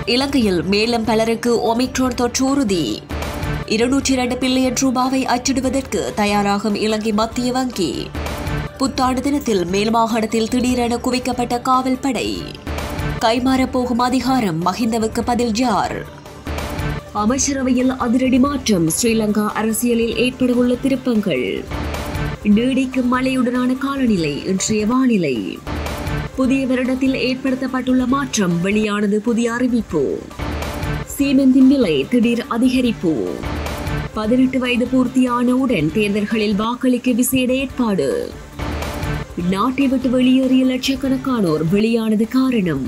இலங்கையில் மேலும் பலருக்கு ஒமிக்ரோன் தொற்று உறுதி இருநூற்றி இரண்டு பில்லியன் ரூபாவை அச்சிடுவதற்கு தயாராகும் இலங்கை மத்திய வங்கி புத்தாண்டு தினத்தில் மேல் மாகாணத்தில் திடீரென குவிக்கப்பட்ட காவல் படை கைமாறப் போகும் அதிகாரம் மஹிந்தவுக்கு பதில் ஜார் அமைச்சரவையில் அதிரடி மாற்றம் ஸ்ரீலங்கா அரசியலில் ஏற்படவுள்ள திருப்பங்கள் நீடிக்கும் மழையுடனான காலநிலை இன்றைய வானிலை புதிய வருடத்தில் ஏற்படுத்தப்பட்டுள்ள மாற்றம் வெளியானது புதிய அறிவிப்பு சீமெந்தின் விலை திடீர் அதிகரிப்பு பதினெட்டு வயது பூர்த்தியானவுடன் தேர்தல்களில் வாக்களிக்க விசேட ஏற்பாடு நாட்டை விட்டு வெளியேறிய லட்சக்கணக்கானோர் வெளியானது காரணம்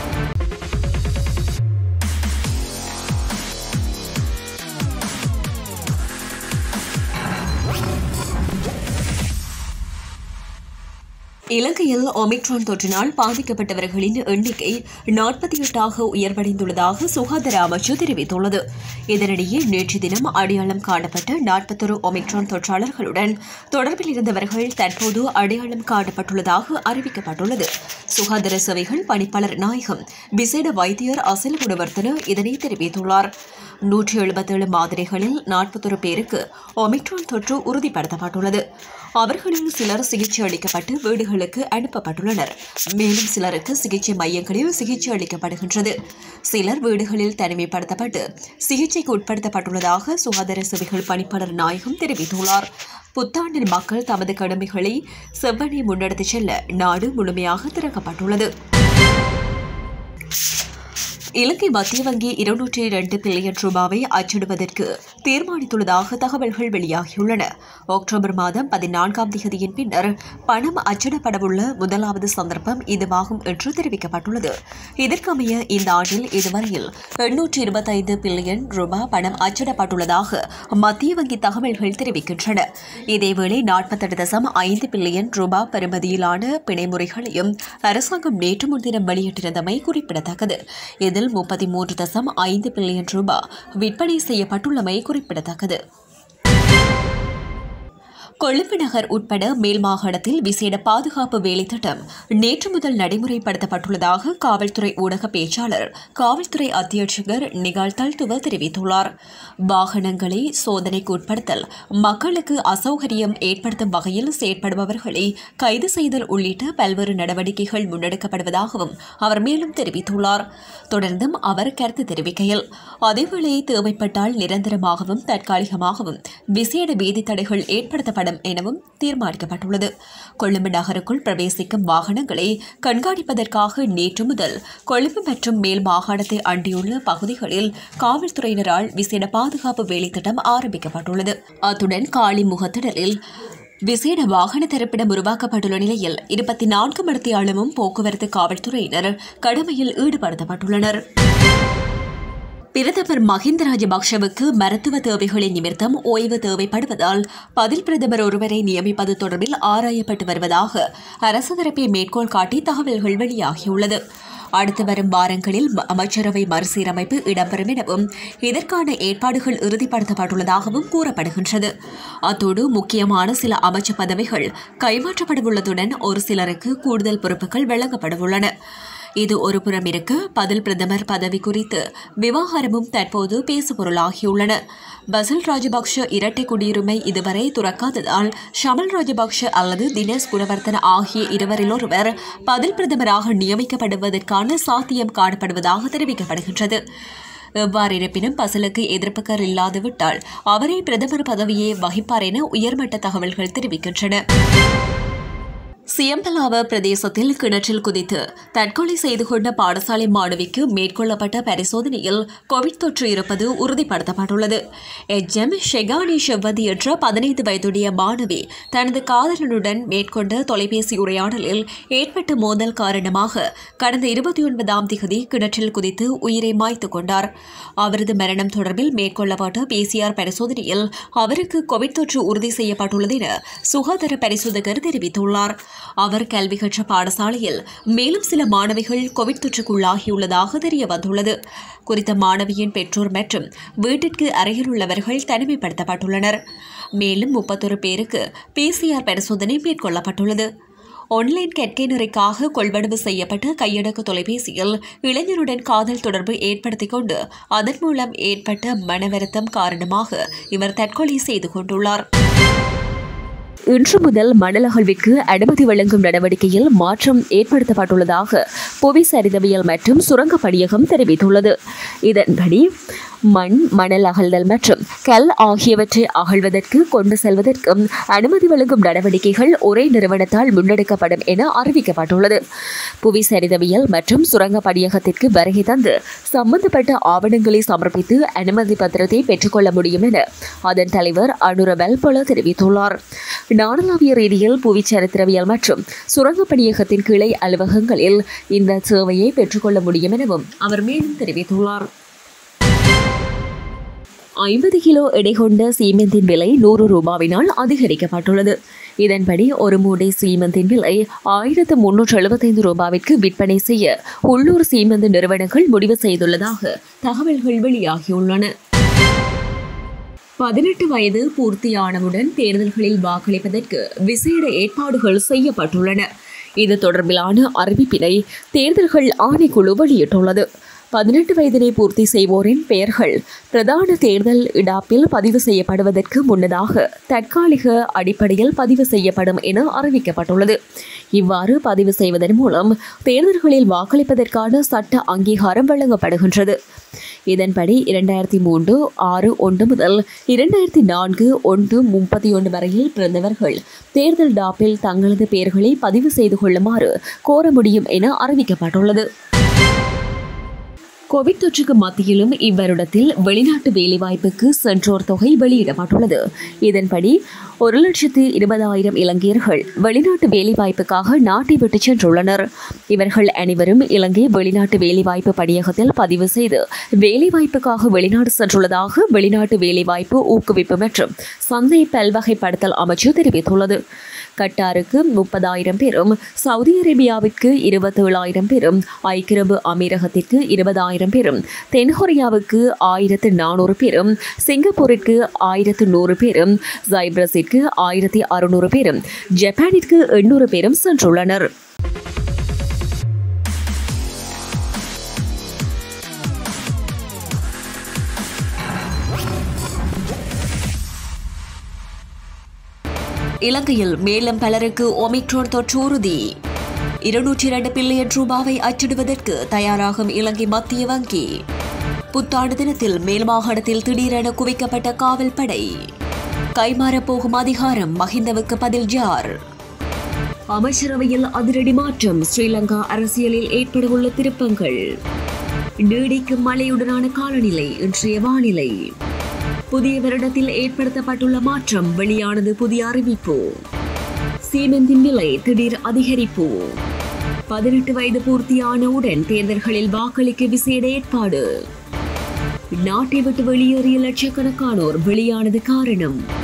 இலங்கையில் ஒமிக்ரான் தொற்றினால் பாதிக்கப்பட்டவர்களின் எண்ணிக்கை நாற்பத்தி எட்டாக உயர்வடைந்துள்ளதாக சுகாதார அமைச்சு தெரிவித்துள்ளது இதனிடையே நேற்று தினம் அடையாளம் காணப்பட்ட நாற்பத்தொரு ஒமிக்ரான் தொற்றாளர்களுடன் தொடர்பில் இருந்தவர்கள் தற்போது அடையாளம் காணப்பட்டுள்ளதாக அறிவிக்கப்பட்டுள்ளது சுகாதார சேவைகள் பணிப்பாளர் நாயகம் விசேட வைத்தியர் அசல் குணவர்த்தன இதனை தெரிவித்துள்ளார் நூற்றி எழுபத்தேழு மாதிரிகளில் நாற்பத்தொரு பேருக்கு ஒமிக்ரான் தொற்று உறுதிப்படுத்தப்பட்டுள்ளது அவர்களில் சிலர் சிகிச்சை அளிக்கப்பட்டு வீடுகளுக்கு அனுப்பப்பட்டுள்ளனர் மேலும் சிலருக்கு சிகிச்சை மையங்களில் சிகிச்சை அளிக்கப்படுகின்றது சிலர் வீடுகளில் தனிமைப்படுத்தப்பட்டு சிகிச்சைக்கு உட்படுத்தப்பட்டுள்ளதாக சுகாதார சேவைகள் பணிப்பாளர் நாயகம் தெரிவித்துள்ளார் புத்தாண்டில் மக்கள் தமது கடமைகளை செவ்வனே முன்னெடுத்துச் செல்ல நாடு முழுமையாக திறக்கப்பட்டுள்ளது இலங்கை மத்திய வங்கி இருநூற்றி இரண்டு பில்லியன் ரூபாவை அச்சிடுவதற்கு தீர்மானித்துள்ளதாக தகவல்கள் வெளியாகியுள்ளன அக்டோபர் மாதம் பதினான்காம் தேதியின் பின்னர் பணம் அச்சிடப்படவுள்ள முதலாவது சந்தர்ப்பம் இதுவாகும் என்று தெரிவிக்கப்பட்டுள்ளது இதற்கமைய இந்த ஆண்டில் இதுவரையில் எண்ணூற்றி இருபத்தைந்து பில்லியன் ரூபாய் பணம் அச்சிடப்பட்டுள்ளதாக மத்திய வங்கி தகவல்கள் தெரிவிக்கின்றன இதேவேளை நாற்பத்தெட்டு தசம் ஐந்து பில்லியன் ரூபாய் பெறுமதியிலான பிணைமுறைகளையும் அரசாங்கம் நேற்று முன்தினம் வெளியிட்டிருந்தமை குறிப்பிடத்தக்கது இதில் முப்பத்தி மூன்று தசம் ஐந்து பில்லியன் ரூபாய் விற்பனை செய்யப்பட்டுள்ளமை குறிப்பிடத்தக்கது கொழும்பு நகர் உட்பட மேல் மாகாணத்தில் விசேட பாதுகாப்பு வேலை திட்டம் நேற்று முதல் நடைமுறைப்படுத்தப்பட்டுள்ளதாக காவல்துறை ஊடக பேச்சாளர் காவல்துறை அத்தியட்சகர் நிகால் தல்துவ தெரிவித்துள்ளார் வாகனங்களை சோதனைக்கு உட்படுத்தல் மக்களுக்கு அசௌகரியம் ஏற்படுத்தும் வகையில் செயற்படுபவர்களை கைது செய்தல் உள்ளிட்ட பல்வேறு நடவடிக்கைகள் முன்னெடுக்கப்படுவதாகவும் அவர் மேலும் தெரிவித்துள்ளார் தொடர்ந்தும் அவர் கருத்து தெரிவிக்கையில் அதேவேளை தேவைப்பட்டால் நிரந்தரமாகவும் தற்காலிகமாகவும் விசேட வீதி தடைகள் ஏற்படுத்தப்படும் எனவும் தீர்மானிக்கப்பட்டுள்ளது கொழும்பு நகருக்குள் பிரவேசிக்கும் வாகனங்களை கண்காணிப்பதற்காக நேற்று முதல் கொழும்பு மற்றும் மேல் மாகாணத்தை அண்டியுள்ள பகுதிகளில் காவல்துறையினரால் விசேட பாதுகாப்பு வேலைத்திட்டம் ஆரம்பிக்கப்பட்டுள்ளது அத்துடன் காலி முகத்திடலில் விசேட வாகன தரப்பிடம் உருவாக்கப்பட்டுள்ள நிலையில் இருபத்தி நான்கு மணித்தியாலமும் போக்குவரத்து காவல்துறையினர் கடமையில் ஈடுபடுத்தப்பட்டுள்ளனர் பிரதமர் மஹிந்த ராஜபக்ஷவுக்கு மருத்துவ தேவைகளின் நிமித்தம் ஓய்வு தேவைப்படுவதால் பதில் பிரதமர் ஒருவரை நியமிப்பது தொடர்பில் ஆராயப்பட்டு வருவதாக அரசு தரப்பை மேற்கோள் காட்டி தகவல்கள் வெளியாகியுள்ளது அடுத்து வரும் வாரங்களில் ம- அமைச்சரவை மறுசீரமைப்பு இடம்பெறும் எனவும் இதற்கான ஏற்பாடுகள் இறுதிப்படுத்தப்பட்டுள்ளதாகவும் கூறப்படுகின்றது அத்தோடு முக்கியமான சில அமைச்சு பதவிகள் கைமாற்றப்படவுள்ளதுடன் ஒரு சிலருக்கு கூடுதல் பொறுப்புகள் வழங்கப்படவுள்ளன இது ஒருபுறம் இருக்க பதில் பிரதமர் பதவி குறித்து விவகாரமும் தற்போது பேசுபொருளாகியுள்ளன பசில் ராஜபக்ஷ இரட்டை குடியுரிமை இதுவரை துறக்காததால் ஷமல் ராஜபக்ஷ அல்லது தினேஷ் குணவர்த்தன ஆகிய இருவரில் ஒருவர் பதில் பிரதமராக நியமிக்கப்படுவதற்கான சாத்தியம் காணப்படுவதாக தெரிவிக்கப்படுகின்றது எவ்வாறு இருப்பினும் பசலுக்கு எதிர்ப்புகள் இல்லாதுவிட்டால் அவரே பிரதமர் பதவியை வகிப்பார் என உயர்மட்ட தகவல்கள் தெரிவிக்கின்றன சியம்பலாவ பிரதேசத்தில் கிணற்றில் குதித்து தற்கொலை செய்து கொண்ட பாடசாலை மாணவிக்கு மேற்கொள்ளப்பட்ட பரிசோதனையில் கோவிட் தொற்று இருப்பது உறுதிப்படுத்தப்பட்டுள்ளது எச்எம் ஷெகானி ஷெவ்வதி என்ற பதினைந்து வயதுடைய மாணவி தனது காதலனுடன் மேற்கொண்ட தொலைபேசி உரையாடலில் ஏற்பட்ட மோதல் காரணமாக கடந்த இருபத்தி ஒன்பதாம் திகதி கிணற்றில் குதித்து உயிரை மாய்த்துக் கொண்டார் அவரது மரணம் தொடர்பில் மேற்கொள்ளப்பட்ட பிசிஆர் பரிசோதனையில் அவருக்கு கோவிட் தொற்று உறுதி செய்யப்பட்டுள்ளது என சுகாதார பரிசோதகர் தெரிவித்துள்ளார் அவர் கல்வி கற்ற பாடசாலையில் மேலும் சில மாணவிகள் கோவிட் தொற்றுக்குள்ளாகியுள்ளதாக தெரிய வந்துள்ளது குறித்த மாணவியின் பெற்றோர் மற்றும் வீட்டிற்கு அருகில் உள்ளவர்கள் தனிமைப்படுத்தப்பட்டுள்ளனர் மேலும் முப்பத்தொரு பேருக்கு பிசிஆர் பரிசோதனை மேற்கொள்ளப்பட்டுள்ளது ஆன்லைன் கற்கையினருக்காக கொள்வனவு செய்யப்பட்ட கையடக்க தொலைபேசியில் இளைஞருடன் காதல் தொடர்பு ஏற்படுத்திக் கொண்டு அதன் மூலம் ஏற்பட்ட மனவருத்தம் காரணமாக இவர் தற்கொலை செய்து கொண்டுள்ளார் இன்று முதல் மணல் அகழ்விற்கு அனுமதி வழங்கும் நடவடிக்கையில் மாற்றம் ஏற்படுத்தப்பட்டுள்ளதாக புவி சரிதவியல் மற்றும் சுரங்கப் பணியகம் தெரிவித்துள்ளது இதன்படி மண் மணல் அகழ்தல் மற்றும் கல் ஆகியவற்றை அகழ்வதற்கு கொண்டு செல்வதற்கும் அனுமதி வழங்கும் நடவடிக்கைகள் ஒரே நிறுவனத்தால் முன்னெடுக்கப்படும் என அறிவிக்கப்பட்டுள்ளது புவி சரிதவியல் மற்றும் சுரங்க பணியகத்திற்கு வருகை தந்து சம்பந்தப்பட்ட ஆவணங்களை சமர்ப்பித்து அனுமதி பத்திரத்தை பெற்றுக்கொள்ள முடியும் என அதன் தலைவர் அனுர வெல்பொல தெரிவித்துள்ளார் நாடளாவிய ரீதியில் புவி சரித்திரவியல் மற்றும் சுரங்க பணியகத்தின் கிளை அலுவலகங்களில் இந்த சேவையை பெற்றுக்கொள்ள முடியும் எனவும் அவர் மேலும் தெரிவித்துள்ளார் ஐம்பது கிலோ எடை கொண்ட சீமெந்தின் விலை நூறு ரூபாவினால் அதிகரிக்கப்பட்டுள்ளது இதன்படி ஒரு மூடை சீமெந்தின் விலை ஆயிரத்து முன்னூற்று எழுபத்தைந்து ரூபாவிற்கு விற்பனை செய்ய உள்ளூர் சீமெந்து நிறுவனங்கள் முடிவு செய்துள்ளதாக தகவல்கள் வெளியாகியுள்ளன பதினெட்டு வயது பூர்த்தியானவுடன் தேர்தல்களில் வாக்களிப்பதற்கு விசேட ஏற்பாடுகள் செய்யப்பட்டுள்ளன இது தொடர்பிலான அறிவிப்பினை தேர்தல்கள் ஆணைக்குழு வெளியிட்டுள்ளது பதினெட்டு வயதினை பூர்த்தி செய்வோரின் பெயர்கள் பிரதான தேர்தல் இடாப்பில் பதிவு செய்யப்படுவதற்கு முன்னதாக தற்காலிக அடிப்படையில் பதிவு செய்யப்படும் என அறிவிக்கப்பட்டுள்ளது இவ்வாறு பதிவு செய்வதன் மூலம் தேர்தல்களில் வாக்களிப்பதற்கான சட்ட அங்கீகாரம் வழங்கப்படுகின்றது இதன்படி இரண்டாயிரத்தி மூன்று ஆறு ஒன்று முதல் இரண்டாயிரத்தி நான்கு ஒன்று முப்பத்தி ஒன்று வரையில் பிறந்தவர்கள் தேர்தல் டாப்பில் தங்களது பெயர்களை பதிவு செய்து கொள்ளுமாறு கோர முடியும் என அறிவிக்கப்பட்டுள்ளது கோவிட் தொற்றுக்கு மத்தியிலும் இவ்வருடத்தில் வெளிநாட்டு வேலைவாய்ப்புக்கு சென்றோர் தொகை வெளியிடப்பட்டுள்ளது இதன்படி ஒரு லட்சத்து இருபதாயிரம் இலங்கையர்கள் வெளிநாட்டு வேலைவாய்ப்புக்காக நாட்டை விட்டு சென்றுள்ளனர் இவர்கள் அனைவரும் இலங்கை வெளிநாட்டு வேலைவாய்ப்பு பணியகத்தில் பதிவு செய்து வேலைவாய்ப்புக்காக வெளிநாடு சென்றுள்ளதாக வெளிநாட்டு வேலைவாய்ப்பு ஊக்குவிப்பு மற்றும் சந்தை பல்வகைப்படுத்தல் அமைச்சு தெரிவித்துள்ளது கட்டாருக்கு முப்பதாயிரம் பேரும் சவுதி அரேபியாவிற்கு இருபத்தேழாயிரம் பேரும் ஐக்கிய அரபு அமீரகத்திற்கு இருபதாயிரம் பேரும் தென்கொரியாவுக்கு ஆயிரத்து நானூறு பேரும் சிங்கப்பூருக்கு ஆயிரத்து நூறு பேரும் சைப்ரஸிற்கு ஆயிரத்தி அறுநூறு பேரும் ஜப்பானிற்கு எண்ணூறு பேரும் சென்றுள்ளனர் இலங்கையில் மேலும் பலருக்கு ஒமிக்ரோன் தொற்று உறுதி இருநூற்றி இரண்டு பில்லியன் ரூபாவை அச்சிடுவதற்கு தயாராகும் இலங்கை மத்திய வங்கி புத்தாண்டு தினத்தில் மேல் மாகாணத்தில் திடீரென குவிக்கப்பட்ட காவல் படை கைமாறப் போகும் அதிகாரம் மஹிந்தவுக்கு பதில் ஜார் அமைச்சரவையில் அதிரடி மாற்றம் ஸ்ரீலங்கா அரசியலில் ஏற்படவுள்ள திருப்பங்கள் நீடிக்கும் மழையுடனான காலநிலை இன்றைய வானிலை புதிய வருடத்தில் ஏற்படுத்தப்பட்டுள்ள மாற்றம் வெளியானது புதிய அறிவிப்பு சீமெந்தின் விலை திடீர் அதிகரிப்பு பதினெட்டு வயது பூர்த்தியானவுடன் தேர்தல்களில் வாக்களிக்க விசேட ஏற்பாடு நாட்டை விட்டு வெளியேறிய லட்சக்கணக்கானோர் வெளியானது காரணம்